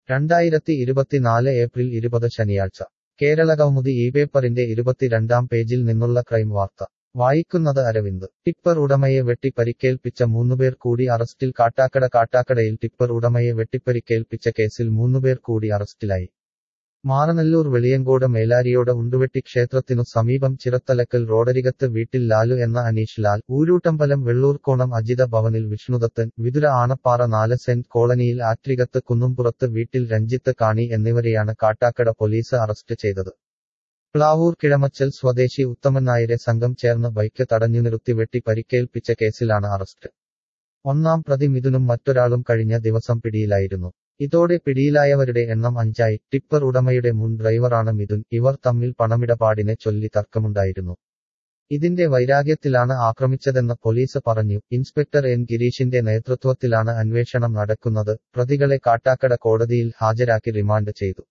രണ്ടായിരത്തി ഇരുപത്തിനാല് ഏപ്രിൽ ഇരുപത് ശനിയാഴ്ച കേരളകൗമുദി ഈ പേപ്പറിന്റെ ഇരുപത്തിരണ്ടാം പേജിൽ നിന്നുള്ള ക്രൈം വാർത്ത വായിക്കുന്നത് അരവിന്ദ് ടിപ്പർ ഉടമയെ വെട്ടി പരിക്കേൽപ്പിച്ച മൂന്നുപേർ കൂടി അറസ്റ്റിൽ കാട്ടാക്കട കാട്ടാക്കടയിൽ ടിപ്പർ ഉടമയെ വെട്ടിപ്പരിക്കേൽപ്പിച്ച കേസിൽ മൂന്നുപേർ കൂടി അറസ്റ്റിലായി മാറനല്ലൂർ വെളിയങ്കോട് മേലാരിയോട് ഉണ്ടുവെട്ടി ക്ഷേത്രത്തിനു സമീപം ചിറത്തലക്കൽ റോഡരികത്ത് വീട്ടിൽ ലാലു എന്ന അനീഷ് ലാൽ ഊരൂട്ടമ്പലം വെള്ളൂർക്കോണം അജിത ഭവനിൽ വിഷ്ണുദത്തൻ വിതുര ആണപ്പാറ നാല് സെന്റ് കോളനിയിൽ ആത്രികത്ത് കുന്നുംപുറത്ത് വീട്ടിൽ രഞ്ജിത്ത് കാണി എന്നിവരെയാണ് കാട്ടാക്കട പോലീസ് അറസ്റ്റ് ചെയ്തത് പ്ലാവൂർ കിഴമച്ചൽ സ്വദേശി ഉത്തമൻ നായരെ സംഘം ചേർന്ന് ബൈക്ക് തടഞ്ഞു നിർത്തി വെട്ടി പരിക്കേൽപ്പിച്ച കേസിലാണ് അറസ്റ്റ് ഒന്നാം പ്രതി മിഥുനും മറ്റൊരാളും കഴിഞ്ഞ ദിവസം പിടിയിലായിരുന്നു ഇതോടെ പിടിയിലായവരുടെ എണ്ണം അഞ്ചായി ടിപ്പർ ഉടമയുടെ മുൻ ഡ്രൈവറാണ് മിഥുൻ ഇവർ തമ്മിൽ പണമിടപാടിനെ ചൊല്ലി തർക്കമുണ്ടായിരുന്നു ഇതിന്റെ വൈരാഗ്യത്തിലാണ് ആക്രമിച്ചതെന്ന് പോലീസ് പറഞ്ഞു ഇൻസ്പെക്ടർ എൻ ഗിരീഷിന്റെ നേതൃത്വത്തിലാണ് അന്വേഷണം നടക്കുന്നത് പ്രതികളെ കാട്ടാക്കട കോടതിയിൽ ഹാജരാക്കി റിമാൻഡ് ചെയ്തു